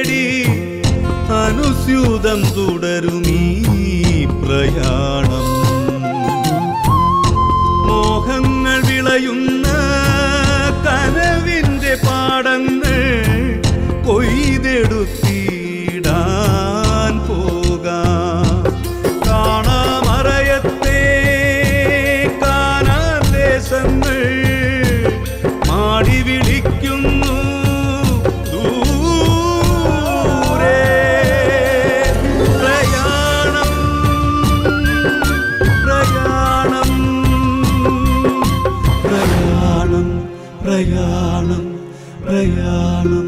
തേടി അനുസ്യൂതം തുടരുമീ പ്രയാണം മോഹങ്ങൾ വിളയുന്ന കനവിന്റെ പാടങ്ങൾ കൊയ്തെടുത്തിടാൻ പോകാം കാണാമറയത്തെ കാണാൻ ദേശങ്ങൾ മാടി വിളിക്കുന്നു ദൂരെ പ്രയാണം പ്രയാണം പ്രയാണം പ്രയാണം പ്രയാണം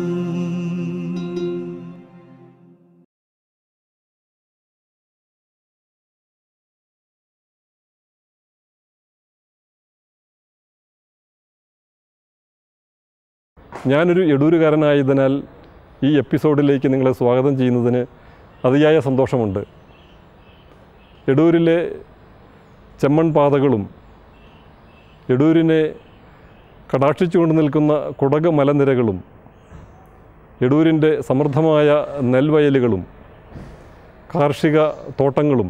ഞാനൊരു എടൂരുകാരനായതിനാൽ ഈ എപ്പിസോഡിലേക്ക് നിങ്ങളെ സ്വാഗതം ചെയ്യുന്നതിന് അതിയായ സന്തോഷമുണ്ട് എടൂരിലെ ചെമ്മൺ പാതകളും എടൂരിനെ കടാക്ഷിച്ചുകൊണ്ട് നിൽക്കുന്ന കുടക് മലനിരകളും എടൂരിൻ്റെ സമൃദ്ധമായ നെൽവയലുകളും കാർഷിക തോട്ടങ്ങളും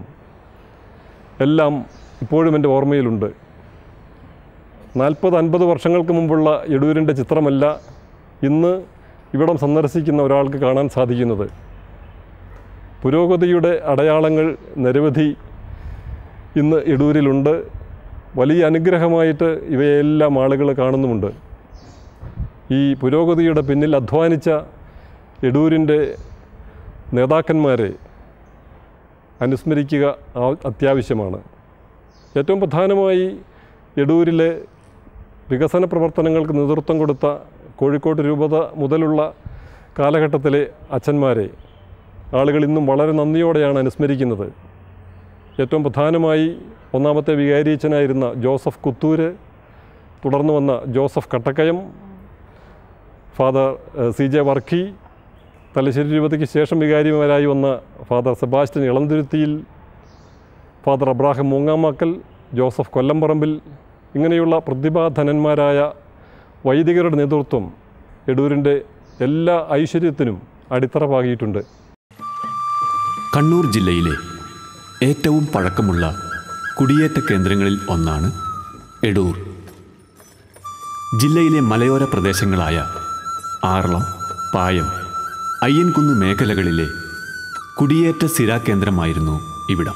എല്ലാം ഇപ്പോഴും എൻ്റെ ഓർമ്മയിലുണ്ട് നാൽപ്പത് അൻപത് വർഷങ്ങൾക്ക് മുമ്പുള്ള എടൂരിൻ്റെ ചിത്രമല്ല ഇന്ന് ഇവിടം സന്ദർശിക്കുന്ന ഒരാൾക്ക് കാണാൻ സാധിക്കുന്നത് പുരോഗതിയുടെ അടയാളങ്ങൾ നിരവധി ഇന്ന് എടൂരിലുണ്ട് വലിയ അനുഗ്രഹമായിട്ട് ഇവയെല്ലാം ആളുകൾ കാണുന്നുമുണ്ട് ഈ പുരോഗതിയുടെ പിന്നിൽ അധ്വാനിച്ച എടൂരിൻ്റെ നേതാക്കന്മാരെ അനുസ്മരിക്കുക ആ- അത്യാവശ്യമാണ് ഏറ്റവും പ്രധാനമായി എടൂരിലെ വികസന പ്രവർത്തനങ്ങൾക്ക് നേതൃത്വം കൊടുത്ത കോഴിക്കോട് രൂപത മുതലുള്ള കാലഘട്ടത്തിലെ അച്ഛന്മാരെ ആളുകൾ ഇന്നും വളരെ നന്ദിയോടെയാണ് അനുസ്മരിക്കുന്നത് ഏറ്റവും പ്രധാനമായി ഒന്നാമത്തെ വികാരിയച്ഛനായിരുന്ന ജോസഫ് കുത്തൂര് തുടർന്ന് വന്ന ജോസഫ് കട്ടക്കയം ഫാദർ ഏഹ്, സി ജെ വർക്കി തലശ്ശേരി രൂപതയ്ക്ക് ശേഷം വികാരിമാരായി വന്ന ഫാദർ സെബാസ്റ്റ്യൻ ഇളംതുരുത്തിയിൽ ഫാദർ അബ്രാഹിം മൂങ്ങാമാക്കൽ ജോസഫ് കൊല്ലംപറമ്പിൽ ഇങ്ങനെയുള്ള പ്രതിഭാധനന്മാരായ വൈദികരുടെ നേതൃത്വം എടൂരിൻ്റെ എല്ലാ ഐശ്വര്യത്തിനും അടിത്തറ പാകിയിട്ടുണ്ട് കണ്ണൂർ ജില്ലയിലെ ഏറ്റവും പഴക്കമുള്ള കുടിയേറ്റ കേന്ദ്രങ്ങളിൽ ഒന്നാണ് എടൂർ ജില്ലയിലെ മലയോര പ്രദേശങ്ങളായ ആറളം പായം അയ്യൻകുന്ന് മേഖലകളിലെ കുടിയേറ്റ സ്ഥിരാകേന്ദ്രമായിരുന്നു ഇവിടം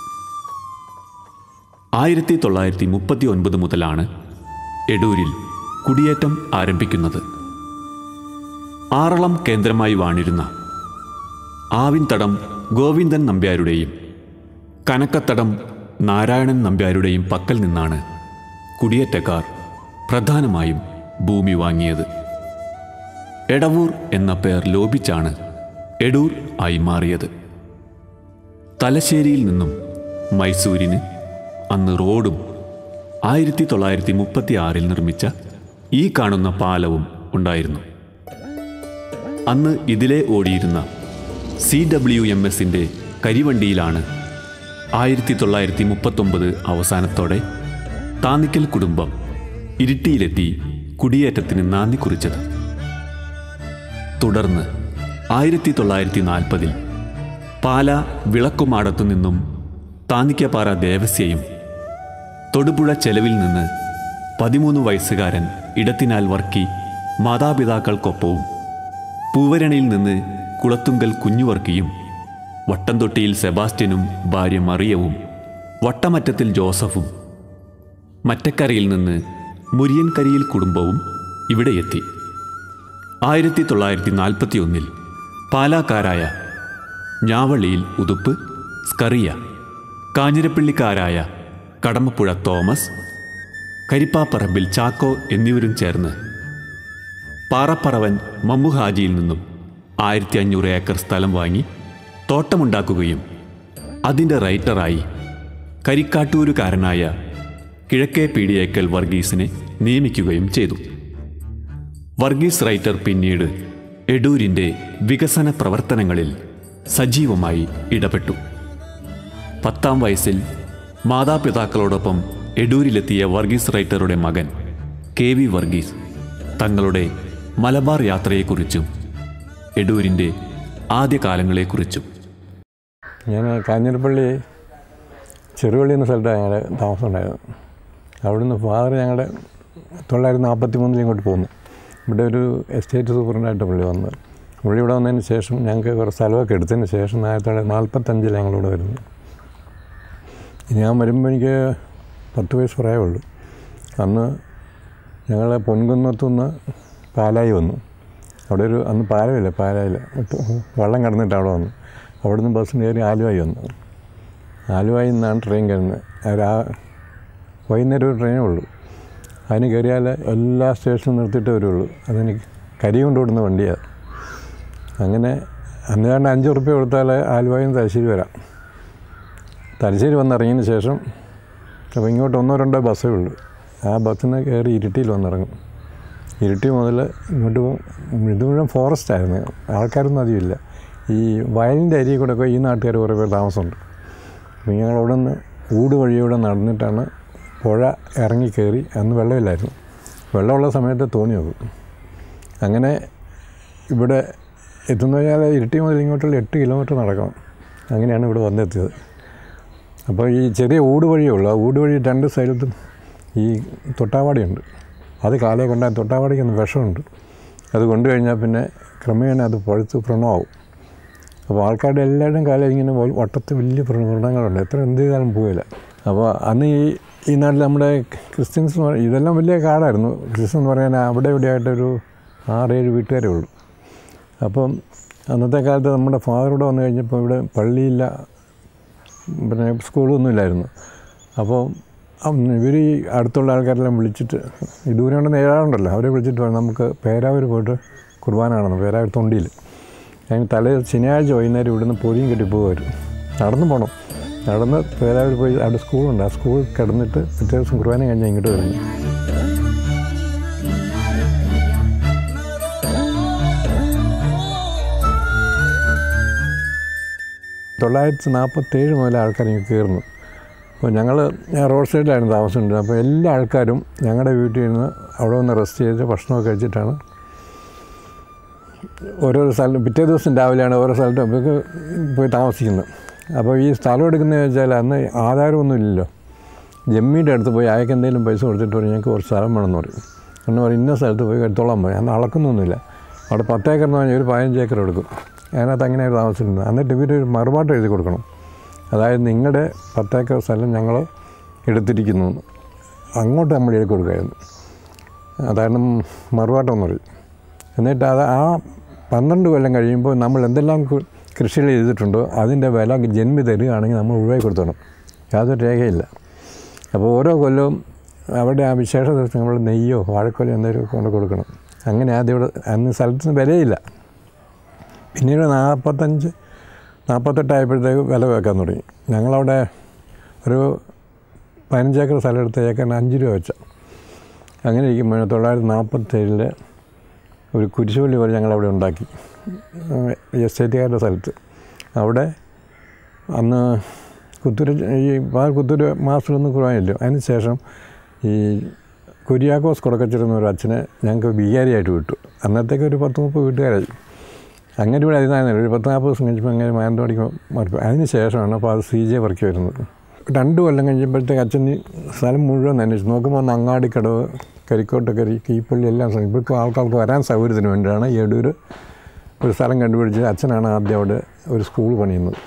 ആയിരത്തി തൊള്ളായിരത്തി മുപ്പത്തി ഒൻപത് മുതലാണ് എടൂരിൽ കുടിയേറ്റം ആരംഭിക്കുന്നത് ആറളം കേന്ദ്രമായി വാണിരുന്ന ആവിൻതടം ഗോവിന്ദൻ നമ്പ്യാരുടെയും കനക്കത്തടം നാരായണൻ നമ്പ്യാരുടെയും പക്കൽ നിന്നാണ് കുടിയേറ്റക്കാർ പ്രധാനമായും ഭൂമി വാങ്ങിയത് എടവൂർ എന്ന പേർ ലോപിച്ചാണ് എടൂർ ആയി മാറിയത് തലശ്ശേരിയിൽ നിന്നും മൈസൂരിന് അന്ന് റോഡും ആയിരത്തി തൊള്ളായിരത്തി മുപ്പത്തി ആറിൽ നിർമ്മിച്ച ഈ കാണുന്ന പാലവും ഉണ്ടായിരുന്നു അന്ന് ഇതിലെ ഓടിയിരുന്ന സി ഡബ്ല്യു എം എസിൻ്റെ കരിവണ്ടിയിലാണ് ആയിരത്തി തൊള്ളായിരത്തി മുപ്പത്തൊമ്പത് അവസാനത്തോടെ താന്നിക്കൽ കുടുംബം ഇരിട്ടിയിലെത്തി കുടിയേറ്റത്തിന് നാന്ദി കുറിച്ചത് തുടർന്ന് ആയിരത്തി തൊള്ളായിരത്തി നാൽപ്പതിൽ പാല വിളക്കുമാടത്തു നിന്നും താന്നിക്കപ്പാറ ദേവസ്യയും തൊടുപുഴ ചെലവിൽ നിന്ന് പതിമൂന്ന് വയസ്സുകാരൻ ഇടത്തിനാൽ വർക്കി മാതാപിതാക്കൾക്കൊപ്പവും പൂവരണിയിൽ നിന്ന് കുളത്തുങ്കൽ കുഞ്ഞുവർക്കിയും വട്ടംതൊട്ടിയിൽ സെബാസ്റ്റ്യനും ഭാര്യ മറിയവും വട്ടമറ്റത്തിൽ ജോസഫും മറ്റക്കരയിൽ നിന്ന് മുരിയൻകരിയിൽ കുടുംബവും ഇവിടെ എത്തി ആയിരത്തി തൊള്ളായിരത്തി നാൽപ്പത്തി ഒന്നിൽ പാലാക്കാരായ ഞാവളിയിൽ ഉതുപ്പ് സ്കറിയ കാഞ്ഞിരപ്പള്ളിക്കാരായ കടമപ്പുഴ തോമസ് കരിപ്പാപ്പറമ്പിൽ ചാക്കോ എന്നിവരും ചേർന്ന് പാറപ്പറവൻ മമ്മുഹാജിയിൽ നിന്നും ആയിരത്തി അഞ്ഞൂറ് ഏക്കർ സ്ഥലം വാങ്ങി തോട്ടമുണ്ടാക്കുകയും അതിൻ്റെ റൈറ്ററായി കരിക്കാട്ടൂരുകാരനായ കിഴക്കേ പീഡിയേക്കൽ വർഗീസിനെ നിയമിക്കുകയും ചെയ്തു വർഗീസ് റൈറ്റർ പിന്നീട് എഡൂരിൻ്റെ വികസന പ്രവർത്തനങ്ങളിൽ സജീവമായി ഇടപെട്ടു പത്താം വയസ്സിൽ മാതാപിതാക്കളോടൊപ്പം എഡൂരിലെത്തിയ വർഗീസ് റൈറ്ററുടെ മകൻ കെ വി വർഗീസ് തങ്ങളുടെ മലബാർ യാത്രയെക്കുറിച്ചും എഡൂരിൻ്റെ ആദ്യകാലങ്ങളെക്കുറിച്ചും ഞാൻ കാഞ്ഞിരപ്പള്ളി ചെറുപള്ളി എന്ന സ്ഥലത്താണ് ഞങ്ങളുടെ താമസം ഉണ്ടായിരുന്നത് അവിടുന്ന് ഫാദർ ഞങ്ങളുടെ തൊള്ളായിരത്തി നാൽപ്പത്തി മൂന്നിൽ ഇങ്ങോട്ട് പോന്നു ഇവിടെ ഒരു എസ്റ്റേറ്റ് സൂപ്പറിനായിട്ട് പുള്ളി വന്നത് പുള്ളി ഇവിടെ വന്നതിന് ശേഷം ഞങ്ങൾക്ക് കുറച്ച് സ്ഥലമൊക്കെ എടുത്തതിന് ശേഷം ആയിരത്തി തൊള്ളായിരത്തി നാൽപ്പത്തഞ്ചിൽ ഞങ്ങളിവിടെ വരുന്നത് ഞാൻ വരുമ്പോൾ എനിക്ക് പത്ത് വയസ്സ് പ്രായമുള്ളൂ അന്ന് ഞങ്ങൾ പൊൻകുന്നത്തുനിന്ന് പാലായി വന്നു അവിടെ ഒരു അന്ന് പാലമില്ല പാലായിൽ വള്ളം കടന്നിട്ട് അവിടെ വന്നു അവിടെ നിന്ന് ബസ്സിന് കയറി ആലുവായി വന്നു ആലുവായി നിന്നാണ് ട്രെയിൻ കയറുന്നത് ഒരു ആ വൈകുന്നേരം ഒരു ട്രെയിനേ ഉള്ളൂ അതിന് കയറിയാൽ എല്ലാ സ്റ്റേഷനും നിർത്തിയിട്ട് വരുള്ളൂ അതെനിക്ക് കരി കൊണ്ട് വിടുന്ന വണ്ടിയാണ് അങ്ങനെ അന്ന് രണ്ട് അഞ്ച് ഉറുപ്പ്യ കൊടുത്താൽ ആലുവായിൽ നിന്ന് തലശ്ശേരി വരാം തലശ്ശേരി വന്നിറങ്ങിയതിന് ശേഷം അപ്പോൾ ഇങ്ങോട്ട് ഒന്നോ രണ്ടോ ബസ്സേ ഉള്ളൂ ആ ബസ്സിൽ നിന്ന് കയറി ഇരിട്ടിയിൽ വന്നിറങ്ങും ഇരിട്ടി മുതൽ ഇങ്ങോട്ട് ഇത് മുഴുവൻ ഫോറസ്റ്റ് ആയിരുന്നു ആൾക്കാരൊന്നും അധികമില്ല ഈ വയലിൻ്റെ അരിയിൽ കൂടെ ഒക്കെ ഈ നാട്ടുകാർ കുറേ പേർ താമസമുണ്ട് അപ്പോൾ ഞങ്ങൾ അവിടെ നിന്ന് ഊട് വഴിയൂടെ നടന്നിട്ടാണ് പുഴ ഇറങ്ങി കയറി അന്ന് വെള്ളമില്ലായിരുന്നു വെള്ളമുള്ള സമയത്ത് തോണി വെക്കും അങ്ങനെ ഇവിടെ എത്തുന്ന കഴിഞ്ഞാൽ ഇരിട്ടി മുതൽ ഇങ്ങോട്ടുള്ള എട്ട് കിലോമീറ്റർ നടക്കണം അങ്ങനെയാണ് ഇവിടെ വന്നെത്തിയത് അപ്പോൾ ഈ ചെറിയ ഊട് വഴിയേ ഉള്ളൂ ആ ഊട് വഴി രണ്ട് സൈഡത്തും ഈ തൊട്ടാവാടിയുണ്ട് അത് കാലേ കൊണ്ടാൽ തൊട്ടാവാടിക്കൊന്ന് വിഷമുണ്ട് അത് കൊണ്ടു കഴിഞ്ഞാൽ പിന്നെ ക്രമേണ അത് പഴുത്ത് വ്രണമാവും അപ്പോൾ ആൾക്കാരുടെ എല്ലാവരുടെയും കാലം ഇങ്ങനെ വ- വട്ടത്ത് വലിയ വ്ര- വ്രണങ്ങളുണ്ട് എത്ര എന്ത് ചെയ്താലും പോവില്ല അപ്പോൾ അന്ന് ഈ ഈ നാട്ടിൽ നമ്മുടെ ക്രിസ്ത്യൻസ് എന്ന് പറ- ഇതെല്ലാം വലിയ കാടായിരുന്നു ക്രിസ്ത്യൻ എന്ന് പറയാൻ അവിടെ ഇവിടെ ആയിട്ടൊരു ആറേഴ് വീട്ടുകാരേ ഉള്ളൂ അപ്പം അന്നത്തെ കാലത്ത് നമ്മുടെ ഫാദർ ഇവിടെ വന്നു കഴിഞ്ഞപ്പോൾ ഇവിടെ പള്ളിയില്ല പിന്നെ സ്കൂളൊന്നും ഇല്ലായിരുന്നു അപ്പോൾ ഇവർ ഈ അടുത്തുള്ള ആൾക്കാരെല്ലാം വിളിച്ചിട്ട് ഈ ദൂരം കൊണ്ടുവന്ന് ഏഴാളുണ്ടല്ലോ അവരെ വിളിച്ചിട്ട് പറഞ്ഞു നമുക്ക് പേരാവൂർ പോയിട്ട് കുർബാന കാണണം പേരാവൂർ തൊണ്ടിയിൽ അതിന് തലേ ശനിയാഴ്ച വൈകുന്നേരം ഇവിടുന്ന് പൊതിയും കെട്ടി പോകുമായിരുന്നു നടന്നു പോകണം നടന്ന് പേരാവൂർ പോയി അവിടെ സ്കൂളുണ്ട് ആ സ്കൂൾ കിടന്നിട്ട് പിറ്റേ ദിവസം കുർബാന കഴിഞ്ഞാൽ ഇങ്ങോട്ട് വരുന്നു തൊള്ളായിരത്തി നാൽപ്പത്തേഴ് മുതൽ ആൾക്കാർ ഇങ്ങ് കയറുന്നു അപ്പോൾ ഞങ്ങൾ റോഡ് സൈഡിലായിരുന്നു താമസിച്ചിട്ടുണ്ട് അപ്പോൾ എല്ലാ ആൾക്കാരും ഞങ്ങളുടെ വീട്ടിൽ നിന്ന് അവിടെ വന്ന് റെസ്റ്റ് ചെയ്ത് ഭക്ഷണമൊക്കെ കഴിച്ചിട്ടാണ് ഓരോരോ സ്ഥലം പിറ്റേ ദിവസം രാവിലെയാണ് ഓരോ സ്ഥലത്തും ഇവർക്ക് പോയി താമസിക്കുന്നത് അപ്പോൾ ഈ സ്ഥലം എടുക്കുന്നതെന്ന് വെച്ചാൽ അന്ന് ആധാരമൊന്നും ഇല്ലല്ലോ ജമ്മീൻ്റെ അടുത്ത് പോയി അയാൾക്ക് എന്തെങ്കിലും പൈസ കൊടുത്തിട്ട് പറയും ഞങ്ങൾക്ക് കുറച്ച് സ്ഥലം വേണമെന്ന് പറയും എന്ന് പറയും ഇന്ന സ്ഥലത്ത് പോയി എടുത്തോളാൻ പറയും അന്ന് അളക്കുന്നൊന്നുമില്ല അവിടെ പത്തേക്കർ എന്ന് പറഞ്ഞാൽ ഒരു പതിനഞ്ച് ഏക്കർ എടുക്കും അതിനകത്ത് അങ്ങനെ ഒരു താമസിച്ചിട്ടുണ്ട് എന്നിട്ട് ഇവർ ഒരു മറുപാട്ട് എഴുതി കൊടുക്കണം അതായത് നിങ്ങളുടെ പത്തേക്കർ സ്ഥലം ഞങ്ങൾ എടുത്തിരിക്കുന്നു എന്ന്. അങ്ങോട്ട് നമ്മൾ എഴുതി കൊടുക്കുകയായിരുന്നു അതാണ് മറുപാട്ടം എന്ന് പറയും എന്നിട്ട് അത് ആ പന്ത്രണ്ട് കൊല്ലം കഴിയുമ്പോൾ നമ്മൾ എന്തെല്ലാം കൃ- കൃഷികൾ ചെയ്തിട്ടുണ്ടോ അതിൻ്റെ വില ജന്മി തരികയാണെങ്കിൽ നമ്മൾ ഒഴിവാക്കി കൊടുത്തോണം യാതൊരു രേഖയില്ല അപ്പോൾ ഓരോ കൊല്ലവും അവിടെ ആ വിശേഷ ദിവസം നമ്മൾ നെയ്യോ വാഴക്കൊലയോ എന്തെങ്കിലും കൊണ്ട് കൊടുക്കണം അങ്ങനെ ആദ്യം ഇവിടെ അന്ന് സ്ഥലത്തിന് വിലയില്ല പിന്നീട് നാൽപ്പത്തഞ്ച് നാൽപ്പത്തെട്ടായപ്പോഴത്തേക്ക് വില വെക്കാൻ തുടങ്ങി ഞങ്ങളവിടെ ഒരു പതിനഞ്ച് ഏക്കർ സ്ഥലം എടുത്ത ഏക്കറിന് അഞ്ച് രൂപ വെച്ച അങ്ങനെ ഇരിക്കുമ്പോൾ തൊള്ളായിരത്തി നാൽപ്പത്തേഴിൽ ഒരു കുരിശുപള്ളി പോലെ ഞങ്ങളവിടെ ഉണ്ടാക്കി എസ്റ്റേറ്റുകാരുടെ സ്ഥലത്ത് അവിടെ അന്ന് കുത്തൂര് ഈ ആ കുത്തൂര് മാസ്റ്ററൊന്നും കുറവാനില്ല അതിന് ശേഷം ഈ കുര്യാക്കോസ് കൊടുക്കച്ചിരുന്ന ഒരു അച്ഛനെ ഞങ്ങൾക്ക് വികാരിയായിട്ട് വിട്ടു അന്നത്തേക്ക് ഒരു പത്ത് മുപ്പത് വീട്ടുകാരായി അങ്ങനെ ഇവിടെ അതിനായിരുന്നു ഒരു പത്ത് നാൽപ്പത് ദിവസം കഴിഞ്ഞപ്പോൾ അങ്ങനെ മാനന്തവാടിക്ക് മാറിപ്പോയി അതിന് ശേഷമാണ് അപ്പോൾ അത് സി ജെ വർക്ക് വരുന്നത് രണ്ട് കൊല്ലം കഴിഞ്ഞപ്പോഴത്തേക്ക് അച്ഛൻ ഈ സ്ഥലം മുഴുവൻ അന്വേഷിച്ചു നോക്കുമ്പോൾ ഒന്ന് അങ്ങാടിക്കടവ് കരിക്കോട്ടക്കരി കീപ്പള്ളി എല്ലാം സ്ഥലം ഇവർക്ക് ആൾക്കാർക്ക് വരാൻ സൗകര്യത്തിന് വേണ്ടിയാണ് എടൂർ ഒരു സ്ഥലം കണ്ടുപിടിച്ച് അച്ഛനാണ് ആദ്യം അവിടെ ഒരു സ്കൂൾ പണിയുന്നത്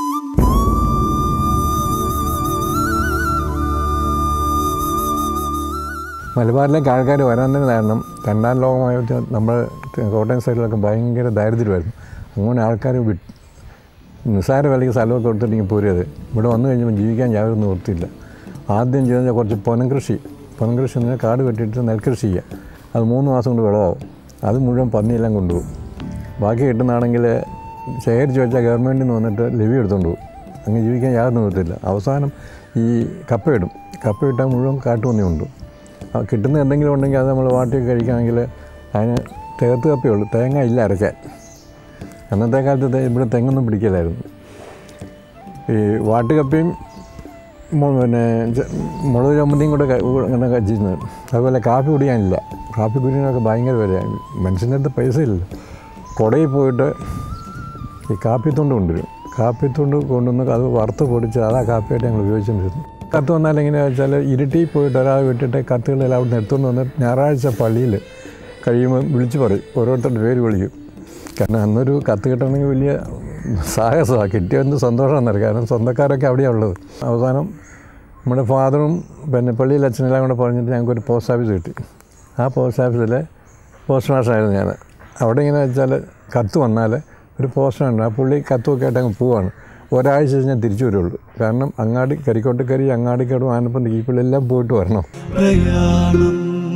മലബാറിലേക്ക് ആൾക്കാർ വരാൻ തന്നെ കാരണം രണ്ടാം ലോകമായിട്ട് നമ്മൾ കോട്ടയം സൈഡിലൊക്കെ ഭയങ്കര ദാരിദ്ര്യമായിരുന്നു അങ്ങനെ ആൾക്കാർ വി നിസ്സാര വിലയ്ക്ക് സ്ഥലമൊക്കെ കൊടുത്തിട്ടുണ്ടെങ്കിൽ പോരത് ഇവിടെ വന്നു കഴിഞ്ഞപ്പോൾ ജീവിക്കാൻ യാതൊരു നിവൃത്തിയില്ല ആദ്യം ചെയ്തെന്ന് കുറച്ച് പൊനം കൃഷി പൊനം കൃഷി എന്ന് പറഞ്ഞാൽ കാട് വെട്ടിയിട്ട് നെൽകൃഷി ചെയ്യുക അത് മൂന്ന് മാസം കൊണ്ട് വിളവാകും അത് മുഴുവൻ പന്നിയെല്ലാം കൊണ്ടുപോകും ബാക്കി കിട്ടുന്നതാണെങ്കിൽ ശേഖരിച്ച് വെച്ചാൽ ഗവൺമെൻറ്റിൽ നിന്ന് വന്നിട്ട് ലെവി എടുത്തുകൊണ്ട് പോകും അങ്ങനെ ജീവിക്കാൻ യാതൊരു നിവൃത്തിയില്ല അവസാനം ഈ കപ്പയിടും കപ്പയിട്ടാൽ മുഴുവൻ കാട്ടുപന്നി കൊണ്ടുപോകും ആ കിട്ടുന്ന എന്തെങ്കിലും ഉണ്ടെങ്കിൽ അത് നമ്മൾ വാട്ടി കഴിക്കുകയാണെങ്കിൽ അതിന് തേർത്ത് കപ്പയേ ഉള്ളൂ തേങ്ങ ഇല്ല അരയ്ക്കാൻ അന്നത്തെ കാലത്ത് തെ- ഇവിടെ തെങ്ങൊന്നും പിടിക്കില്ലായിരുന്നു ഈ വാട്ടുകപ്പയും മു- പിന്നെ ച- മുളക് ചമ്മന്തിയും കൂടെ ക- ഇങ്ങനെ കഴിച്ചിരുന്നത് അതുപോലെ കാപ്പി കുടിക്കാനില്ല കാപ്പി കുടിക്കാനൊക്കെ ഭയങ്കര വിലയാണ് മനുഷ്യൻ്റെ അടുത്ത് പൈസ ഇല്ല കുടയിൽ പോയിട്ട് ഈ കാപ്പിത്തൊണ്ട് കൊണ്ടുവരും കാപ്പിത്തൊണ്ട് കൊണ്ടുവന്ന് അത് വറുത്ത് പൊടിച്ച് അതാ കാപ്പിയായിട്ട് ഞങ്ങൾ ഉപയോഗിച്ചുകൊണ്ടിരുന്നു കത്ത് വന്നാൽ എങ്ങനെയാണെന്ന് വെച്ചാൽ ഇരുട്ടി പോയിട്ട് ഒരാൾ വിട്ടിട്ട് കത്തുകളെല്ലാം അവിടെ നിന്ന് എടുത്തുകൊണ്ട് വന്നിട്ട് ഞായറാഴ്ച പള്ളിയിൽ കഴിയുമ്പോൾ വിളിച്ച് പറയും ഓരോരുത്തരുടെ പേര് വിളിക്കും കാരണം അന്നൊരു കത്ത് കിട്ടണമെങ്കിൽ വലിയ സാഹസമാണ് കിട്ടിയതെന്ത് സന്തോഷമാണെന്നറിയാം കാരണം സ്വന്തക്കാരൊക്കെ അവിടെയാണ് ഉള്ളത് അവസാനം നമ്മുടെ ഫാദറും പിന്നെ പള്ളിയിൽ അച്ഛനെല്ലാം കൂടെ പറഞ്ഞിട്ട് ഞങ്ങൾക്കൊരു പോസ്റ്റ് ഓഫീസ് കിട്ടി ആ പോസ്റ്റ് ഓഫീസിലെ പോസ്റ്റ് മാസ്റ്ററായിരുന്നു ഞാൻ അവിടെ ഇങ്ങനെ വെച്ചാൽ കത്ത് വന്നാൽ ഒരു പോസ്റ്ററുണ്ട് ആ പുള്ളി കത്തുമൊക്കെ ആയിട്ട് അങ്ങ് പോവാണ് ഒരാഴ്ച കഴിഞ്ഞാൽ തിരിച്ചു വരുള്ളൂ കാരണം അങ്ങാടി കരിക്കോട്ടക്കരി അങ്ങാടിക്കടും ആനപ്പന്തി ഈ പുള്ളിയെല്ലാം പോയിട്ട് വരണം പ്രയാണം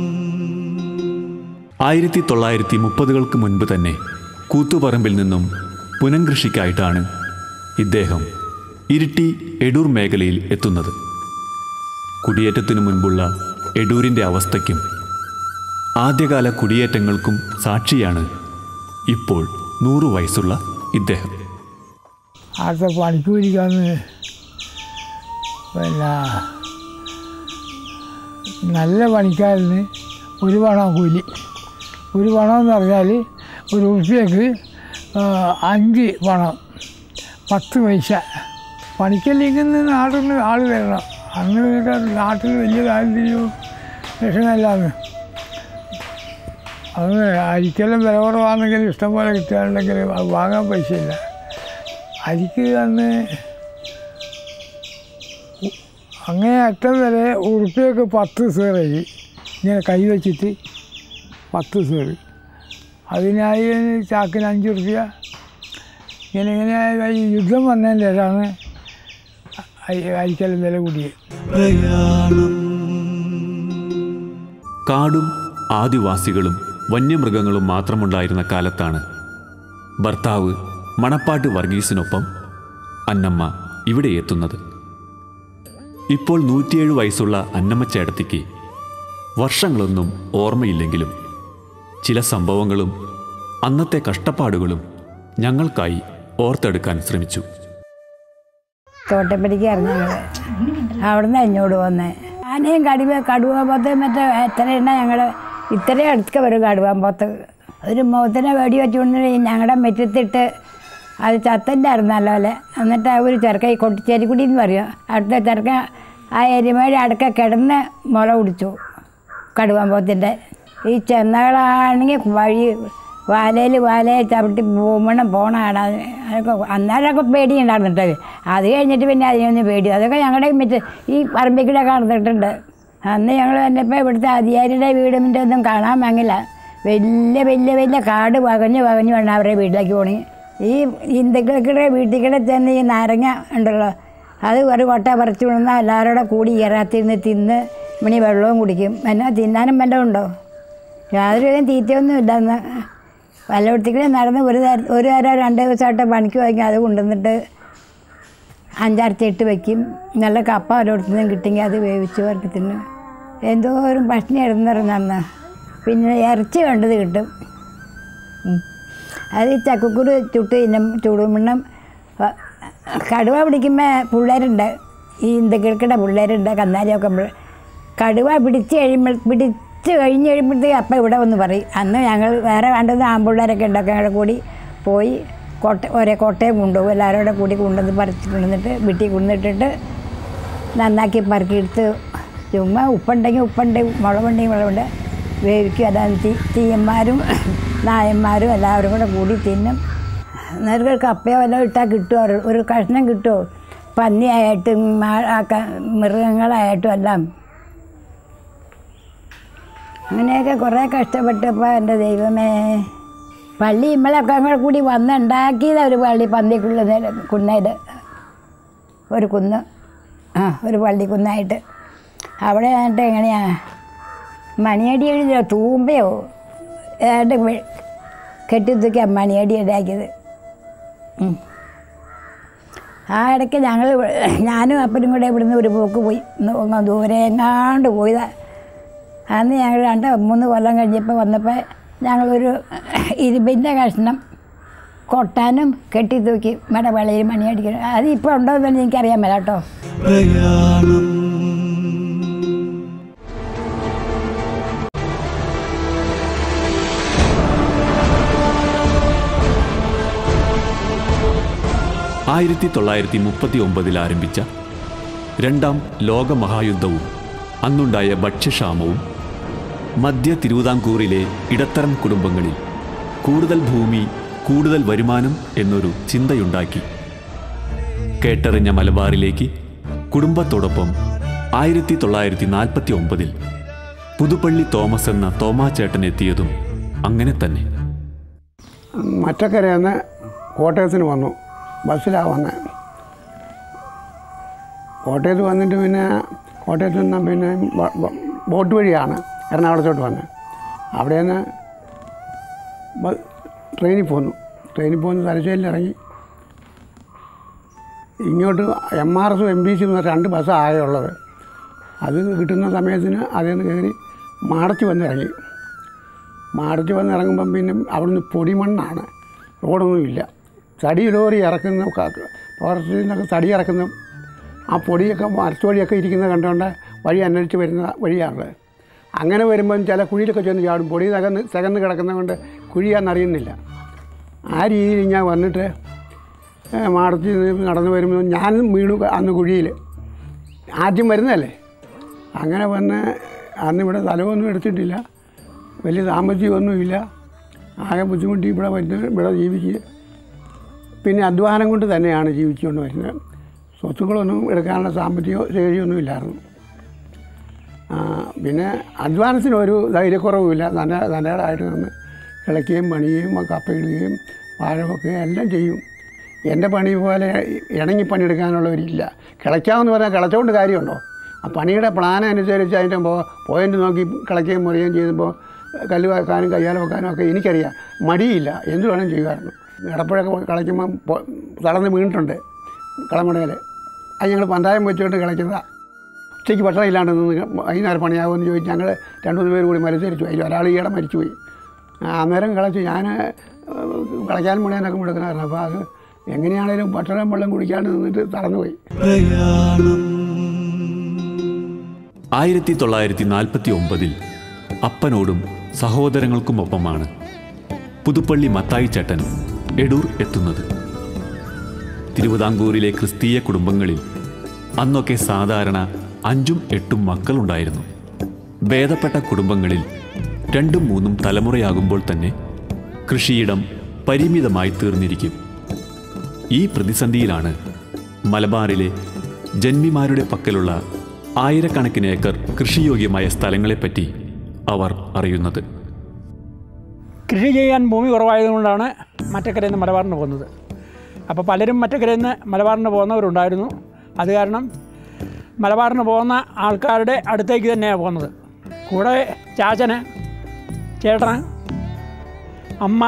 ആയിരത്തി തൊള്ളായിരത്തി മുപ്പതുകൾക്ക് മുൻപ് തന്നെ കൂത്തുപറമ്പിൽ നിന്നും പുനംകൃഷിക്കായിട്ടാണ് ഇദ്ദേഹം ഇരിട്ടി എടൂർ മേഖലയിൽ എത്തുന്നത് കുടിയേറ്റത്തിനു മുൻപുള്ള എടൂരിൻ്റെ അവസ്ഥയ്ക്കും ആദ്യകാല കുടിയേറ്റങ്ങൾക്കും സാക്ഷിയാണ് ഇപ്പോൾ നൂറു വയസ്സുള്ള ഇദ്ദേഹം അടുത്ത പണിക്ക് പിടിക്കാന്ന് പിന്നെ നല്ല പണിക്കാരന് ഒരു പണം കൂലി ഒരു പണം എന്ന് പറഞ്ഞാൽ ഒരു ഉറുപ്പ്യക്ക് അഞ്ച് പണം പത്ത് പൈസ പണിക്കല്ലെങ്കിൽ നാട്ടിൽ നിന്ന് ആൾ വരണം അന്ന് പിന്നെ നാട്ടിൽ വലിയ ദാരിദ്ര്യവും വിഷമല്ലാന്ന് അത് അരിക്കെല്ലാം വില കുറവാണെങ്കിൽ ഇഷ്ടം പോലെ കിട്ടുകയാണെങ്കിൽ അത് വാങ്ങാൻ പൈസയില്ല അരിക്ക് അന്ന് ഉ- അങ്ങേ അറ്റം വരെ ഉറുപ്പ്യക്ക് പത്ത് സേറരി ഇങ്ങനെ കൈ വെച്ചിട്ട് പത്ത് സേറ് അതിനായി ചാക്കിന് അഞ്ച് ഉറുപ്പ്യ ഇങ്ങനെ ഇങ്ങനെ ഈ യുദ്ധം വന്നതിൻ്റെ ഇടമാണ് അരിക്കെല്ലാം വില കൂടിയത് പ്രയാണം കാടും ആദിവാസികളും വന്യമൃഗങ്ങളും മാത്രമുണ്ടായിരുന്ന കാലത്താണ് ഭർത്താവ് മണപ്പാട്ട് വർഗീസിനൊപ്പം അന്നമ്മ ഇവിടെ എത്തുന്നത് ഇപ്പോൾ നൂറ്റിയേഴ് വയസ്സുള്ള അന്നമ്മ ചേട്ടത്തിക്ക് വർഷങ്ങളൊന്നും ഓർമ്മയില്ലെങ്കിലും ചില സംഭവങ്ങളും അന്നത്തെ കഷ്ടപ്പാടുകളും ഞങ്ങൾക്കായി ഓർത്തെടുക്കാൻ ശ്രമിച്ചു തോട്ടപ്പടിക്ക് ഇറങ്ങി ഞങ്ങൾ അവിടുന്ന് എന്നോട് വന്നേ ആനയും കടുവ കടുവാമ്പത്ത് മറ്റേ എത്ര എണ്ണ ഞങ്ങൾ ഇത്രയും അടുത്തൊക്കെ വരും കടുവാമ്പത്ത് ഒരു മുഖത്തിനെ വെടി വെച്ചുകൊണ്ട് ഞങ്ങളുടെ മുറ്റത്തിട്ട് അത് ചത്തൻ്റെ ആയിരുന്നല്ലോ അല്ലേ എന്നിട്ട് ആ ഒരു ചെറുക്ക ഈ കൊട്ടിച്ചേരിക്കുടി എന്ന് പറയും അടുത്ത ചെറുക്ക ആ എരുമയുടെ അടുക്ക കിടന്ന് മുള കുടിച്ചു കടുവാമ്പത്തിൻ്റെ ഈ ചെന്നകളാണെങ്കിൽ വഴി വാലയിൽ വാലയെ ചവിട്ടി പൂമണം പോണാണ് അതൊക്കെ അന്നേരമൊക്കെ പേടിയുണ്ടായിരുന്നിട്ട് അത് കഴിഞ്ഞിട്ട് പിന്നെ അതിനൊന്നും പേടി അതൊക്കെ ഞങ്ങളുടെ മറ്റേ ഈ പറമ്പിക്കൂടെ കാണുന്നിട്ടുണ്ട് അന്ന് ഞങ്ങൾ വന്നപ്പോൾ ഇവിടുത്തെ അധികാരിയുടെ വീടിൻ്റെ ഒന്നും കാണാൻ വാങ്ങില്ല വലിയ വലിയ വലിയ കാട് പകഞ്ഞ് പകഞ്ഞ് വേണം അവരുടെ വീട്ടിലേക്ക് പോണി ഈ ഹിന്ദുക്കൾക്കിടെ വീട്ടിൽ കൂടെ ചെന്ന് ഈ നാരങ്ങ ഉണ്ടല്ലോ അത് ഒരു കൊട്ട പറിച്ചു കൊണ്ടുവന്നാൽ എല്ലാവരോടെ കൂടി ഇയറാത്തിരുന്ന് തിന്ന് മണി വെള്ളവും കുടിക്കും എന്നാ തിന്നാനും വല്ലതും ഉണ്ടോ യാതൊരു വിധം തീറ്റയൊന്നും ഇല്ല അന്ന് വല്ലയിടത്തേക്കും നടന്ന് ഒരു നേരം ഒരു നേരം രണ്ട് ദിവസമായിട്ട് പണിക്ക് പോയെങ്കിൽ അത് കൊണ്ടുവന്നിട്ട് അഞ്ചാഴ്ചയിട്ട് വെക്കും നല്ല കപ്പ ഓരോരുത്തർ നിന്നും കിട്ടിയെങ്കിൽ അത് വേവിച്ച് വരട്ടി തിന്നും എന്തോരം പട്ടിണി ഇടുന്നറിഞ്ഞ അന്ന് പിന്നെ ഇറച്ചി വേണ്ടത് കിട്ടും ഉം. അത് ഈ ചക്കക്കുരു ചുട്ട് തിന്നും ചൂടുമണ്ണം കടുവ പിടിക്കുമ്പോൾ പിള്ളേരുണ്ട് ഈ ഇന്ത്യക്കിടക്കിടെ പിള്ളേരുണ്ട് കന്നാലിയൊക്കെ പിള്ള- കടുവ പിടിച്ച് കഴിയുമ്പോൾ പിടിച്ച് കഴിഞ്ഞ് കഴിയുമ്പോഴത്തേക്ക് അപ്പം ഇവിടെ വന്ന് പറയും അന്ന് ഞങ്ങൾ വേറെ വേണ്ടത് ആൺപിള്ളേരൊക്കെ ഉണ്ടൊക്കെ ഞങ്ങളുടെ കൂടി പോയി കോട്ട ഒരേ കോട്ടയം കൊണ്ടുപോകും എല്ലാവരും കൂടെ കൂടി കൊണ്ടുവന്ന് പറിച്ച് കൊണ്ടുവന്നിട്ട് വീട്ടിൽ കൊണ്ടുവന്നിട്ടിട്ട് നന്നാക്കി പറക്കിയെടുത്ത് ചുമ്മാ ഉപ്പുണ്ടെങ്കിൽ ഉപ്പുണ്ട് മുളകുണ്ടെങ്കിൽ മുളകുണ്ട് വേവിക്കും അതാണ് തീ തീയന്മാരും നായന്മാരും എല്ലാവരും കൂടെ കൂടി തിന്നും നേർക്ക് കപ്പയോ വല്ലതും ഇട്ടാൽ കിട്ടുമോ ഒരു- ഒരു കഷ്ണം കിട്ടുമോ പന്നിയായിട്ടും മാ- ആ ക- മൃഗങ്ങളായിട്ടും എല്ലാം അങ്ങനെയൊക്കെ കുറേ കഷ്ടപ്പെട്ടപ്പോൾ എൻ്റെ ദൈവമേ പള്ളി ഇമ്മളൊക്കെ കൂടെ കൂടി വന്നുണ്ടാക്കിയത് ഒരു പള്ളി പന്നിക്കുള്ള കുന്നേൽ ഒരു കുന്ന് ആ ഒരു പള്ളി കുന്നായിട്ട് അവിടെ എന്നിട്ട് എങ്ങനെയാ മണിയടി എഴുതിയോ തൂമ്പയോ ഏതാണ്ട് വെ- കെട്ടിത്തൂക്കിയാ മണിയടി ഉണ്ടാക്കിയത് ഉം. ആ ഇടയ്ക്ക് ഞങ്ങൾ ഞാനും അപ്പനും കൂടെ ഇവിടുന്ന് ഒരു പോക്ക് പോയി ഒന്ന് ഒന്ന് ദൂരെ എങ്ങാണ്ട് പോയതാ അന്ന് ഞങ്ങൾ രണ്ട് മൂന്ന് കൊല്ലം കഴിഞ്ഞപ്പോൾ വന്നപ്പോൾ ഞങ്ങളൊരു ഇരുമ്പിൻ്റെ കഷ്ണം കൊട്ടാനും കെട്ടി തൂക്കി മടവളയിൽ മണിയടിക്കണം അത് ഇപ്പോൾ ഉണ്ടോ എന്ന് എനിക്കറിയാൻ മേല കേട്ടോ പ്രയാണം ആയിരത്തി തൊള്ളായിരത്തി മുപ്പത്തി ഒമ്പതിൽ ആരംഭിച്ച രണ്ടാം ലോകമഹായുദ്ധവും അന്നുണ്ടായ ഭക്ഷ്യക്ഷാമവും മധ്യ തിരുവിതാംകൂറിലെ ഇടത്തരം കുടുംബങ്ങളിൽ കൂടുതൽ ഭൂമി കൂടുതൽ വരുമാനം എന്നൊരു ചിന്തയുണ്ടാക്കി കേട്ടറിഞ്ഞ മലബാറിലേക്ക് കുടുംബത്തോടൊപ്പം ആയിരത്തി തൊള്ളായിരത്തി നാൽപ്പത്തി ഒമ്പതിൽ പുതുപ്പള്ളി തോമസ് എന്ന തോമാച്ചേട്ടൻ എത്തിയതും അങ്ങനെ തന്നെ മറ്റക്കരയിൽ നിന്ന് കോട്ടയത്തിന് വന്നു ബസ്സിലാണ് വന്നത് കോട്ടയത്ത് വന്നിട്ട് പിന്നെ കോട്ടയത്ത് നിന്ന് പിന്നെ ബ- ബ- ബോട്ട് വഴിയാണ് എറണാകുളത്തോട്ട് വന്നത് അവിടെ നിന്ന് ബ- ട്രെയിനിൽ പോന്നു ട്രെയിനിൽ പോന്ന് തലശ്ശേരിയിൽ ഇറങ്ങി ഇങ്ങോട്ട് എം ആർ എസും എം ബി സിയും രണ്ട് ബസ്സാണ് ആകെ ഉള്ളത് അത് കിട്ടുന്ന സമയത്തിന് അതിൽ നിന്ന് കയറി മാടച്ച് വന്ന് ഇറങ്ങി മാടച്ച് വന്ന് ഇറങ്ങുമ്പം പിന്നെ അവിടുന്ന് പൊടിമണ്ണാണ് റോഡൊന്നുമില്ല തടി ലോറി ഇറക്കുന്ന ക- ഫോറസ്റ്റിൽ നിന്നൊക്കെ തടി ഇറക്കുന്ന ആ പൊടിയൊക്കെ മരത്ത് വഴിയൊക്കെ ഇരിക്കുന്നത് കണ്ടുകൊണ്ട് വഴി അന്വേഷിച്ച് വരുന്ന വഴിയാണത് അങ്ങനെ വരുമ്പം ചില കുഴിയിലൊക്കെ ചെന്ന് ചാടും പൊടി തകന്ന് തകന്ന് കിടക്കുന്നത് കൊണ്ട് കുഴിയാണെന്നറിയുന്നില്ല ആ രീതിയിൽ ഞാൻ വന്നിട്ട് ഏ, മാടത്തിൽ നിന്ന് നടന്നു വരുമ്പോൾ ഞാനും വീണു അന്ന് കുഴിയിൽ ആദ്യം വരുന്നതല്ലേ അങ്ങനെ വന്ന് അന്ന് ഇവിടെ സ്ഥലമൊന്നും എടുത്തിട്ടില്ല വലിയ സാമ്പത്തികമൊന്നുമില്ല ആകെ ബുദ്ധിമുട്ടി ഇവിടെ വരുന്ന ഇവിടെ ജീവിച്ച് പിന്നെ അധ്വാനം കൊണ്ട് തന്നെയാണ് ജീവിച്ചുകൊണ്ട് വരുന്നത് സ്വത്തുക്കളൊന്നും എടുക്കാനുള്ള സാമ്പത്തിക ശേഷിയൊന്നും ഇല്ലായിരുന്നു ആ, പിന്നെ അധ്വാനത്തിന് ഒരു ധൈര്യക്കുറവുമില്ല നല്ല നല്ലതായിട്ട് നിന്ന് കിളയ്ക്കുകയും പണിയുകയും കപ്പയിടുകയും വാഴ വെക്കുകയും എല്ലാം ചെയ്യും എൻ്റെ പണി പോലെ ഇണങ്ങി പണിയെടുക്കാനുള്ളവരില്ല കിളയ്ക്കാമെന്ന് പറഞ്ഞാൽ കിളച്ചുകൊണ്ട് കാര്യമുണ്ടോ ആ പണിയുടെ പ്ലാൻ അനുസരിച്ച് അതിൻ്റെ പോയിൻ്റ് നോക്കി കിളയ്ക്കുകയും മുറിയുകയും ചെയ്യുമ്പോൾ കല്ല് വെക്കാനും കയ്യാൽ വെക്കാനും ഒക്കെ എനിക്കറിയാം മടിയില്ല എന്ത് വേണം ചെയ്യുമായിരുന്നു ഇടപ്പഴൊക്കെ കളിക്കുമ്പം പൊ- തളർന്ന് വീണിട്ടുണ്ട് കളമടയിൽ അത് ഞങ്ങൾ പന്തായം വെച്ചുകൊണ്ട് കളിക്കുന്നതാണ് ഉച്ചയ്ക്ക് ഭക്ഷണം ഇല്ലാണ്ട് നിന്ന് വൈകുന്നേരം പണിയാകുമെന്ന് ചോദിച്ച് ഞങ്ങൾ രണ്ടു മൂന്ന് പേര് കൂടി മത്സരിച്ചു അതിൽ ഒരാൾ ഈയിടെ മരിച്ചുപോയി ആ, അന്നേരം കളിച്ച് ഞാൻ കളിക്കാനും മുഴുവനൊക്കെ മുടക്കണമായിരുന്നു അപ്പോൾ അത് എങ്ങനെയാണേലും ഭക്ഷണം വെള്ളം കുടിക്കാണ്ട് നിന്നിട്ട് തളർന്നുപോയി പ്രയാണം ആയിരത്തി തൊള്ളായിരത്തി നാൽപ്പത്തി ഒമ്പതിൽ അപ്പനോടും സഹോദരങ്ങൾക്കുമൊപ്പമാണ് പുതുപ്പള്ളി മത്തായി ചേട്ടൻ എടൂർ എത്തുന്നത് തിരുവിതാംകൂറിലെ ക്രിസ്തീയ കുടുംബങ്ങളിൽ അന്നൊക്കെ സാധാരണ അഞ്ചും എട്ടും മക്കളുണ്ടായിരുന്നു ഭേദപ്പെട്ട കുടുംബങ്ങളിൽ രണ്ടും മൂന്നും തലമുറയാകുമ്പോൾ തന്നെ കൃഷിയിടം പരിമിതമായി തീർന്നിരിക്കും ഈ പ്രതിസന്ധിയിലാണ് മലബാറിലെ ജന്മിമാരുടെ പക്കലുള്ള ആയിരക്കണക്കിന് ഏക്കർ കൃഷിയോഗ്യമായ സ്ഥലങ്ങളെപ്പറ്റി അവർ അറിയുന്നത് കൃഷി ചെയ്യാൻ ഭൂമി കുറവായതുകൊണ്ടാണ് മറ്റക്കരയിൽ നിന്ന് മലബാറിന് പോകുന്നത് അപ്പോൾ പലരും മറ്റക്കരയിൽ നിന്ന് മലബാറിന് പോകുന്നവരുണ്ടായിരുന്നു അത് കാരണം മലബാറിന് പോകുന്ന ആൾക്കാരുടെ അടുത്തേക്ക് തന്നെയാണ് പോകുന്നത് കൂടെ ചാച്ചന് ചേട്ടന് അമ്മ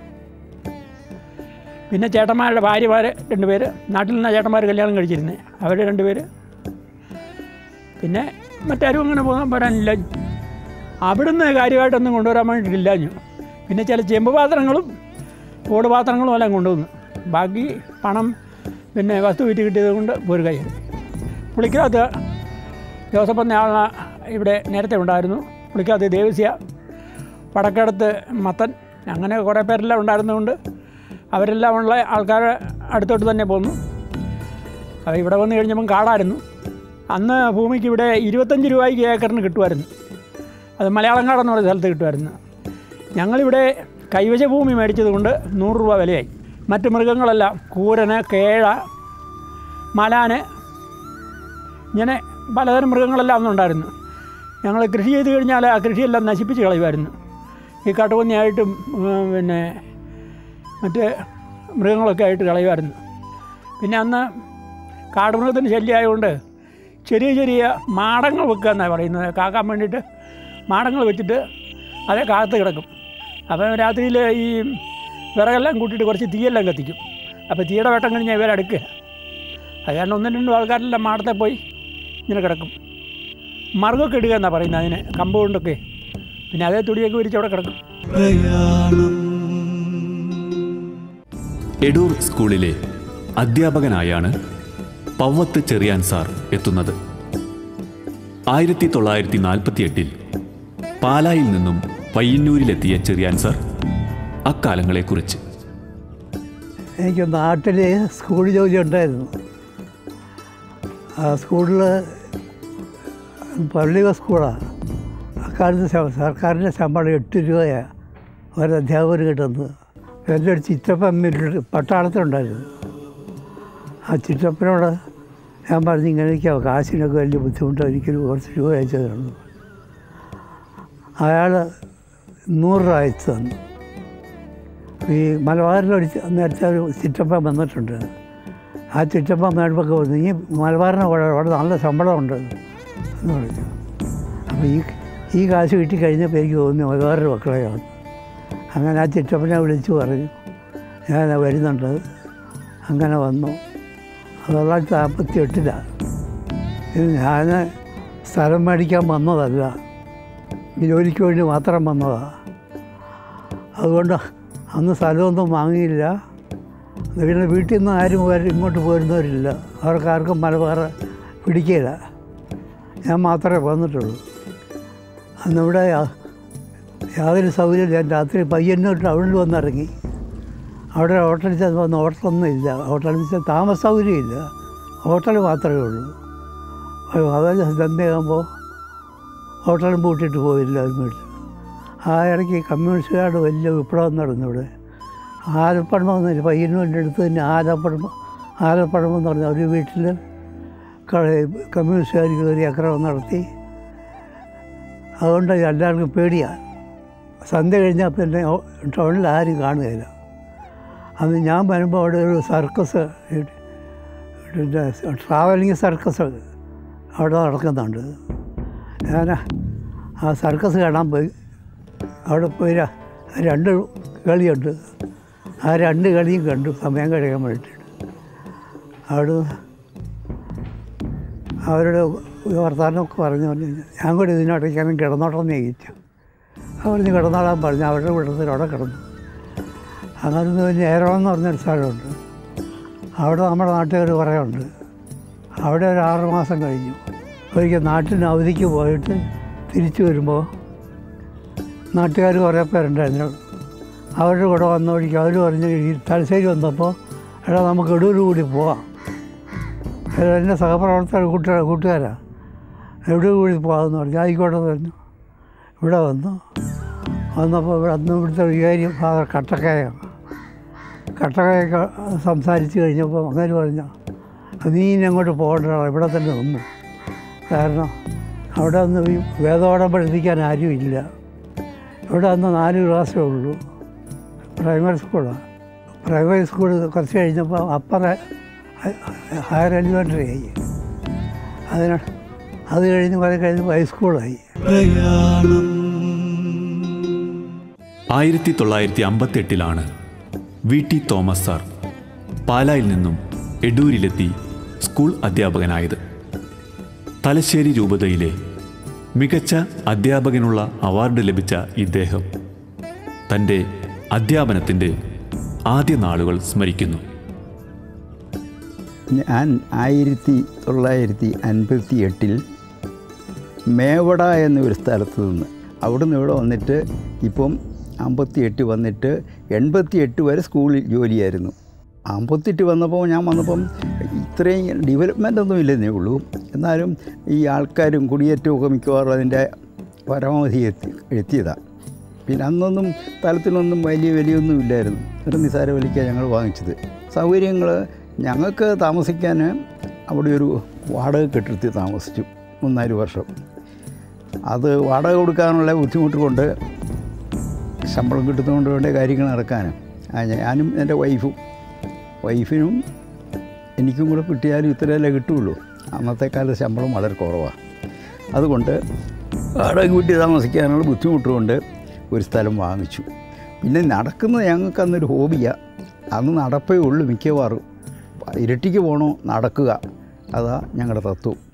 പിന്നെ ചേട്ടന്മാരുടെ ഭാര്യമാർ രണ്ടുപേര് നാട്ടിൽ നിന്ന ചേട്ടന്മാർ കല്യാണം കഴിച്ചിരുന്നത് അവർ രണ്ടുപേര് പിന്നെ മറ്റാരും അങ്ങനെ പോകാൻ വരാനില്ല അവിടുന്ന് കാര്യമായിട്ടൊന്നും കൊണ്ടുവരാൻ വേണ്ടിയിട്ടില്ല ഞാൻ പിന്നെ ചില ചെമ്പ് പാത്രങ്ങളും ഓട് പാത്രങ്ങളും എല്ലാം കൊണ്ടുവന്നു ബാക്കി പണം പിന്നെ വസ്തു വിറ്റ് കിട്ടിയത് കൊണ്ട് ഒരു കൈ പുളിക്കകത്ത് ജോസഫ് എന്ന ആള ഇവിടെ നേരത്തെ ഉണ്ടായിരുന്നു പുളിക്കകത്ത് ദേവസ്യ വടക്കടത്ത് മത്തൻ അങ്ങനെ കുറേ പേരെല്ലാം ഉണ്ടായിരുന്നതുകൊണ്ട് അവരെല്ലാം ഉള്ള ആൾക്കാർ അടുത്തോട്ട് തന്നെ പോന്നു അപ്പോൾ ഇവിടെ വന്നു കഴിഞ്ഞപ്പം കാടായിരുന്നു അന്ന് ഭൂമിക്ക് ഇവിടെ ഇരുപത്തഞ്ച് രൂപയ്ക്ക് ഏക്കറിന് കിട്ടുമായിരുന്നു അത് മലയാളംകാടെന്ന് പറയുന്ന സ്ഥലത്ത് കിട്ടുമായിരുന്നു ഞങ്ങളിവിടെ കൈവശ ഭൂമി മേടിച്ചത് കൊണ്ട് നൂറ് രൂപ വിലയായി മറ്റ് മൃഗങ്ങളെല്ലാം കൂരന് കേഴ മലാന് ഇങ്ങനെ പലതരം മൃഗങ്ങളെല്ലാം അന്നുണ്ടായിരുന്നു ഞങ്ങൾ കൃഷി ചെയ്ത് കഴിഞ്ഞാൽ ആ കൃഷിയെല്ലാം നശിപ്പിച്ച് കളയുമായിരുന്നു ഈ കാട്ടുപന്നിയായിട്ടും ഉം, പിന്നെ മറ്റ് മൃഗങ്ങളൊക്കെ ആയിട്ട് കളയുമായിരുന്നു പിന്നെ അന്ന് കാട്ടുമൃഗത്തിന് ശല്യമായതുകൊണ്ട് ചെറിയ ചെറിയ മാടങ്ങൾ വെക്കുക എന്നാണ് പറയുന്നത് കാക്കാൻ വേണ്ടിയിട്ട് മാടങ്ങൾ വെച്ചിട്ട് അതേ കാത്ത് കിടക്കും അപ്പം രാത്രിയിൽ ഈ വിറകെല്ലാം കൂട്ടിയിട്ട് കുറച്ച് തീയെല്ലാം കത്തിക്കും അപ്പോൾ തീയുടെ വെട്ടം കഴിഞ്ഞാൽ ഇവരടുക്കുക അത് കാരണം ഒന്നും രണ്ടും ആൾക്കാരെല്ലാം മാടത്തെ പോയി ഇങ്ങനെ കിടക്കും മറുകൊക്കെ ഇടുക എന്നാണ് പറയുന്നത് അതിന് കമ്പ് കൊണ്ടൊക്കെ പിന്നെ അതേ തുടിയൊക്കെ വിരിച്ച് അവിടെ കിടക്കും പ്രയാണം എടൂർ സ്കൂളിലെ അധ്യാപകനായാണ് പവ്വത്ത് ചെറിയാൻ സാർ എത്തുന്നത് ആയിരത്തി തൊള്ളായിരത്തി നാൽപ്പത്തി എട്ടിൽ പാലായിൽ നിന്നും പയ്യന്നൂരിലെത്തിയ ചെറിയാൻ സാർ അക്കാലങ്ങളെക്കുറിച്ച് എനിക്ക് നാട്ടിൽ സ്കൂൾ ജോലി ഉണ്ടായിരുന്നു ആ സ്കൂളിൽ പള്ളി സ്കൂളാണ് അക്കാലത്ത് ശ- സർക്കാരിൻ്റെ ശമ്പളം എട്ട് രൂപയാണ് ഒരു അധ്യാപകർ കിട്ടുന്നത് എൻ്റെ ഒരു ചിറ്റപ്പൻ മിലിറ്ററി പട്ടാളത്തിലുണ്ടായിരുന്നു ആ ചിറ്റപ്പനോട് ഞാൻ പറഞ്ഞു ഇങ്ങനെയൊക്കെയോ കാശിനൊക്കെ വലിയ ബുദ്ധിമുട്ട് എനിക്കൊരു കുറച്ച് രൂപ അയച്ചു തരണം അയാൾ നൂറ് രൂപ അയച്ചു തന്നു ഈ മലബാറിൽ ഒരു ചി- നേരത്തെ ഒരു ചിറ്റപ്പൻ വന്നിട്ടുണ്ട് ആ ചിറ്റപ്പൻ മേടുമ്പൊക്കെ പറഞ്ഞു ഈ മലബാറിന് അവിടെ അവിടെ നല്ല ശമ്പളമുണ്ട് എന്ന് പറഞ്ഞു അപ്പോൾ ഈ ഈ കാശ് കിട്ടിക്കഴിഞ്ഞപ്പോൾ എനിക്ക് തോന്നി മലബാറിൻ്റെ മക്കളെയാണ് അങ്ങനെ ആ ചിറ്റപ്പനെ വിളിച്ചു പറഞ്ഞു ഞാൻ വരുന്നുണ്ട് അങ്ങനെ വന്നു അത് തൊള്ളായിരത്തി നാൽപ്പത്തി എട്ടിലാണ് ഇത് ഞാൻ സ്ഥലം മേടിക്കാൻ വന്നതല്ല ഈ ജോലിക്ക് വേണ്ടി മാത്രം വന്നതാണ് അതുകൊണ്ട് അന്ന് സ്ഥലമൊന്നും വാങ്ങിയില്ല പിന്നെ വീട്ടിൽ നിന്ന് ആരും വരും ഇങ്ങോട്ട് പോരുന്നവരില്ല അവർക്കാർക്കും മലബാർ പിടിക്കില്ല ഞാൻ മാത്രമേ വന്നിട്ടുള്ളൂ അന്നിവിടെ യാ- യാതൊരു സൗകര്യമില്ല ഞാൻ രാത്രി പയ്യന്നൂർ ടൗണിൽ വന്നിറങ്ങി അവിടെ ഹോട്ടലിൽ ചെന്ന് വന്ന് ഹോട്ടലൊന്നും ഇല്ല ഹോട്ടലിൽ ചെന്ന് താമസ സൗകര്യമില്ല ഹോട്ടൽ മാത്രമേ ഉള്ളൂ അവര് സന്ധ്യയാകുമ്പോൾ ഹോട്ടലും പൂട്ടിയിട്ട് പോയില്ല വീട്ടിൽ ആ ഇടയ്ക്ക് കമ്മ്യൂണിസ്റ്റുകാരുടെ വലിയ വിപ്ലവം നടന്നു ഇവിടെ ആലപ്പഴം എന്നില്ല പയ്യന്നൂരിൻ്റെ അടുത്ത് തന്നെ ആലപ്പഴം ആലപ്പഴം എന്ന് പറഞ്ഞ ഒരു വീട്ടിൽ കമ്മ്യൂണിസ്റ്റുകാർ കയറി അക്രമം നടത്തി അതുകൊണ്ട് എല്ലാവർക്കും പേടിയാണ് സന്ധ്യ കഴിഞ്ഞാൽ പിന്നെ ഓ- ടൗണിൽ ആരും കാണുകയില്ല അന്ന് ഞാൻ വരുമ്പോൾ അവിടെ ഒരു സർക്കസ് പിന്നെ ട്രാവലിംഗ് സർക്കസ് അവിടെ നടക്കുന്നുണ്ട് ഞാൻ ആ സർക്കസ് കാണാൻ പോയി അവിടെ പോയി ര- രണ്ട് കളിയുണ്ട് ആ രണ്ട് കളിയും കണ്ടു സമയം കഴിയാൻ വേണ്ടിയിട്ട് അവിടെ അവരുടെ വർത്തമാനമൊക്കെ പറഞ്ഞു പറഞ്ഞു ഞാൻ കൂടി ഇതിനടയ്ക്കാനും കിടന്നോട്ടെന്ന് ചോദിച്ചു അവരിഞ്ഞ് കിടന്നോളാൻ പറഞ്ഞു അവരുടെ കൂട്ടത്തിൽ അവിടെ കിടന്നു അങ്ങനെ ഒരു നേരമെന്ന് പറഞ്ഞൊരു സ്ഥലമുണ്ട് അവിടെ നമ്മുടെ നാട്ടുകാർ കുറേ ഉണ്ട് അവിടെ ഒരു ആറ് മാസം കഴിഞ്ഞു ഒരിക്കൽ നാട്ടിന് അവധിക്ക് പോയിട്ട് തിരിച്ചു വരുമ്പോൾ നാട്ടുകാർ കുറേ പേരുണ്ടായിരുന്നു അവരുടെ കൂടെ വന്ന വഴിക്ക് അവർ പറഞ്ഞ് ഈ തലശ്ശേരി വന്നപ്പോൾ എടാ നമുക്ക് എടൂർ കൂടി പോവാം അത് എൻ്റെ സഹപ്രവർത്തകർ കൂട്ടുകാർ കൂട്ടുകാരാണ് എവിടെ കൂടി പോകാമെന്ന് പറഞ്ഞു ആയിക്കോട്ടെ എന്ന് പറഞ്ഞു ഇവിടെ വന്നു വന്നപ്പോൾ ഇവിടെ അന്ന് ഇവിടുത്തെ വികാരി ഫാദർ കട്ടക്കയാണ് കട്ടക്കയൊക്കെ സംസാരിച്ച് കഴിഞ്ഞപ്പോൾ അങ്ങനെ പറഞ്ഞു നീ ഇനി അങ്ങോട്ട് പോകണ്ട ഇവിടെ തന്നെ നിന്നു കാരണം അവിടെ ഒന്ന് ഈ വേദപാഠം പഠിപ്പിക്കാൻ ആരും ഇല്ല ഇവിടെ അന്ന് നാല് ക്ലാസ്സേ ഉള്ളൂ പ്രൈമറി സ്കൂളാണ് പ്രൈമറി സ്കൂൾ കുറച്ച് കഴിഞ്ഞപ്പോൾ അപ്പറ ഹയർ എലിമെൻ്ററി ആയി അതിന് അത് കഴിഞ്ഞ് കുറെ കഴിഞ്ഞ് ഹൈസ്കൂളായി ആയിരത്തി തൊള്ളായിരത്തി അമ്പത്തെട്ടിലാണ് വി ടി തോമസ് സാർ പാലായിൽ നിന്നും എഡൂരിലെത്തി സ്കൂൾ അധ്യാപകനായത് തലശ്ശേരി രൂപതയിലെ മികച്ച അധ്യാപകനുള്ള അവാർഡ് ലഭിച്ച ഇദ്ദേഹം തൻ്റെ അധ്യാപനത്തിൻ്റെ ആദ്യ നാളുകൾ സ്മരിക്കുന്നു ഞാൻ ആയിരത്തി തൊള്ളായിരത്തി അൻപത്തി എട്ടിൽ മേവട എന്നൊരു സ്ഥലത്ത് നിന്ന് അവിടുന്ന് ഇവിടെ വന്നിട്ട് ഇപ്പം അമ്പത്തി എട്ട് വന്നിട്ട് എൺപത്തി എട്ട് വരെ സ്കൂളിൽ ജോലിയായിരുന്നു അമ്പത്തെട്ട് വന്നപ്പോൾ ഞാൻ വന്നപ്പം ഇത്രയും ഡെവലപ്മെൻ്റ് ഒന്നും ഇല്ലെന്നേ ഉള്ളൂ എന്നാലും ഈ ആൾക്കാരും കുടിയേറ്റവും മിക്കവാറും അതിൻ്റെ പരമാവധി എത്തി എത്തിയതാണ് പിന്നെ അന്നൊന്നും തലത്തിനൊന്നും വലിയ വിലയൊന്നും ഇല്ലായിരുന്നു ഒരു നിസാര വിലയ്ക്കാണ് ഞങ്ങൾ വാങ്ങിച്ചത് സൗകര്യങ്ങൾ ഞങ്ങൾക്ക് താമസിക്കാൻ അവിടെ ഒരു വാടക കെട്ടിടത്തിൽ താമസിച്ചു മൂന്നാല് വർഷം അത് വാടക കൊടുക്കാനുള്ള ബുദ്ധിമുട്ട് കൊണ്ട് ശമ്പളം കിട്ടുന്നതുകൊണ്ട് വേണ്ട കാര്യങ്ങൾ നടക്കാനും ആ ഞാനും എൻ്റെ വൈഫും വൈഫിനും എനിക്കും കൂടെ കിട്ടിയാലും ഇത്രയല്ലേ കിട്ടുള്ളൂ അന്നത്തെ കാലത്ത് ശമ്പളം വളരെ കുറവാണ് അതുകൊണ്ട് വാടക വീട്ടിൽ താമസിക്കാനുള്ള ബുദ്ധിമുട്ട് കൊണ്ട് ഒരു സ്ഥലം വാങ്ങിച്ചു പിന്നെ നടക്കുന്നത് ഞങ്ങൾക്ക് അന്നൊരു ഹോബിയാണ് അന്ന് നടപ്പേ ഉള്ളൂ മിക്കവാറും ഇരട്ടിക്ക് പോകണോ നടക്കുക അതാ ഞങ്ങളുടെ തത്വം